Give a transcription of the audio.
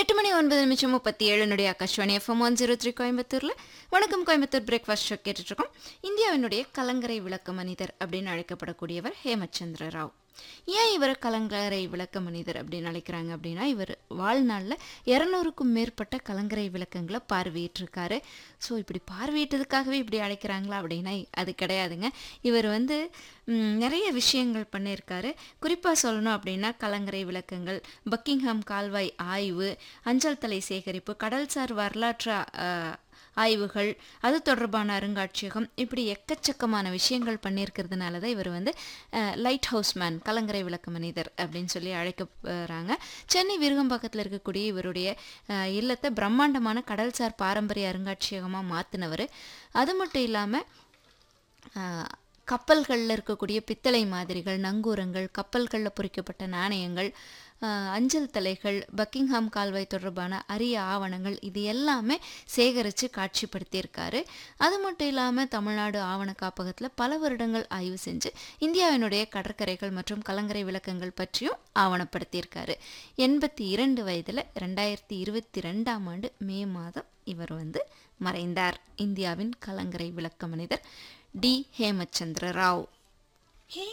எட்டு மணி ஒன்பது நிமிஷம் முப்பத்தி ஏழுனுடைய Akashvani FM one zero three கோயம்புத்தூரில் வணக்கம் கோயம்புத்தூர் பிரேக்ஃபாஸ்ட் ஷோ கேட்டுட்ருக்கோம் இந்தியாவினுடைய கலங்கரை விளக்க மனிதர் அப்படின்னு அழைக்கப்படக்கூடியவர் ஹேமச்சந்திர ராவ் ஏன் இவரை கலங்கரை விளக்க மனிதர் அப்படின்னு அழைக்கிறாங்க அப்படின்னா இவர் வாழ்நாளில் இரநூறுக்கும் மேற்பட்ட கலங்கரை விளக்கங்களை பார்வையிட்டிருக்காரு ஸோ இப்படி பார்வையிட்டதுக்காகவே இப்படி அழைக்கிறாங்களா அப்படின்னா அது கிடையாதுங்க இவர் வந்து ம், நிறைய விஷயங்கள் பண்ணியிருக்காரு குறிப்பாக சொல்லணும் அப்படின்னா கலங்கரை விளக்கங்கள் பக்கிங்ஹாம் கால்வாய் ஆய்வு அஞ்சல் தலை சேகரிப்பு கடல்சார் வரலாற்று ஆ, ஆய்வுகள் அது தொடர்பான அருங்காட்சியகம் இப்படி எக்கச்சக்கமான விஷயங்கள் பண்ணியிருக்கிறதுனால தான் இவர் வந்து லைட் ஹவுஸ் மேன் கலங்கரை விளக்க மனிதர் அப்படின்னு சொல்லி அழைக்கப்படுறாங்க சென்னை விருகம்பாக்கத்தில் இருக்கக்கூடிய இவருடைய அஹ், இல்லத்தை பிரம்மாண்டமான கடல்சார் பாரம்பரிய அருங்காட்சியகமாக மாற்றினவர் அது மட்டும் இல்லாமல் கப்பல்களில் இருக்கக்கூடிய பித்தளை மாதிரிகள் நங்கூரங்கள் கப்பல்களில் பொறிக்கப்பட்ட நாணயங்கள் ஆஹ், அஞ்சல் தலைகள் பக்கிங்ஹாம் கால்வாய் தொடர்பான அரிய ஆவணங்கள் இது எல்லாமே சேகரித்து காட்சிப்படுத்தியிருக்காரு அது மட்டும் இல்லாமல் தமிழ்நாடு ஆவண காப்பகத்தில் பல வருடங்கள் ஆய்வு செஞ்சு இந்தியாவினுடைய கடற்கரைகள் மற்றும் கலங்கரை விளக்கங்கள் பற்றியும் ஆவணப்படுத்தியிருக்காரு எண்பத்தி இரண்டு வயதில் ரெண்டாயிரத்தி இருபத்தி ரெண்டாம் ஆண்டு மே மாதம் இவர் வந்து மறைந்தார் இந்தியாவின் கலங்கரை விளக்க மனிதர் டி ஹேமச்சந்திர ராவ்